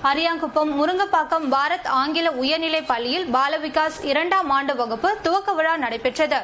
அரியாங்குப்பம் முருங்கப்பாக்கம் பாரத் ஆங்கில உயர்நிலை பள்ளியில் பாலவிகாஸ் இரண்டாம் ஆண்டு வகுப்பு துவக்க விழா நடைபெற்றது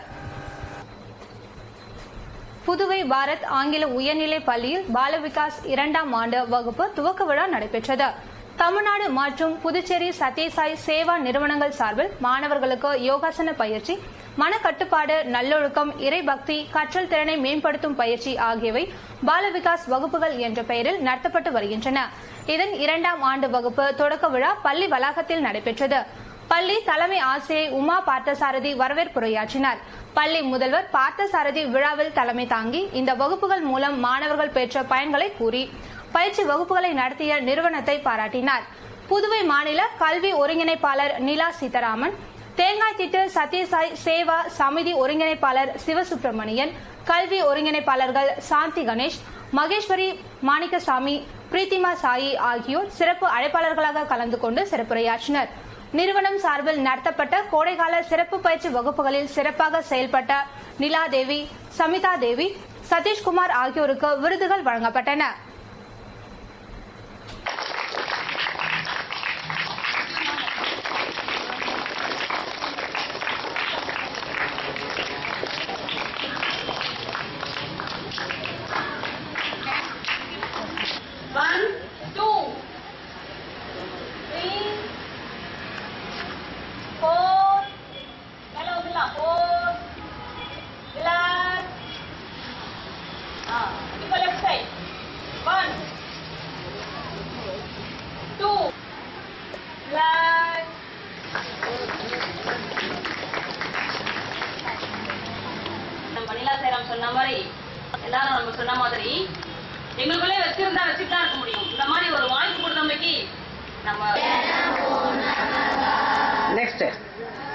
புதுவை பாரத் ஆங்கில உயர்நிலை பள்ளியில் பாலவிகாஸ் இரண்டாம் ஆண்டு வகுப்பு துவக்க விழா நடைபெற்றது தமிழ்நாடு மற்றும் புதுச்சேரி சத்யசாய் சேவா நிறுவனங்கள் சார்பில் மாணவர்களுக்கு யோகாசன பயிற்சி மனக்கட்டுப்பாடு நல்லொழுக்கம் இறைபக்தி கற்றல் திறனை மேம்படுத்தும் பயிற்சி ஆகியவை பாலவிகாஸ் வகுப்புகள் என்ற பெயரில் நடத்தப்பட்டு வருகின்றன இதன் இரண்டாம் ஆண்டு வகுப்பு தொடக்க விழா பள்ளி வளாகத்தில் நடைபெற்றது பள்ளி தலைமை ஆசிரியை உமா பார்த்தசாரதி வரவேற்புரையாற்றினார் பள்ளி முதல்வர் பார்த்தசாரதி விழாவில் தலைமை தாங்கி இந்த வகுப்புகள் மூலம் மாணவர்கள் பெற்ற பயன்களை கூறி பயிற்சி வகுப்புகளை நடத்திய நிறுவனத்தை பாராட்டினார் புதுவை மாநில கல்வி ஒருங்கிணைப்பாளர் நிலா சீதாராமன் தேங்காய் திட்டு சத்யசாய் சேவா சமிதி ஒருங்கிணைப்பாளர் சிவசுப்பிரமணியன் கல்வி ஒருங்கிணைப்பாளர்கள் சாந்தி கணேஷ் மகேஸ்வரி மாணிக்கசாமி பிரீத்திமா சாயி ஆகியோர் சிறப்பு அழைப்பாளர்களாக கலந்து கொண்டு சிறப்புரையாற்றினர் நிறுவனம் சார்பில் நடத்தப்பட்ட கோடைகால சிறப்பு பயிற்சி வகுப்புகளில் சிறப்பாக செயல்பட்ட நிலா தேவி சமிதா தேவி சதீஷ்குமார் ஆகியோருக்கு விருதுகள் வழங்கப்பட்டன One, two, three, four. மேல வந்துடலாம். Four. Relax. ஆ, இப்போ left side. One, two. Relax. நம்ம வனிலா சேரம் சொன்ன மாதிரி எல்லாரும் நம்ம சொன்ன மாதிரி எங்களுக்குள்ளே வச்சிருந்தா வச்சுட்டு இருக்க முடியும் இந்த மாதிரி ஒரு வாய்ப்பு கொடுத்தவங்களுக்கு நம்ம நெக்ஸ்ட்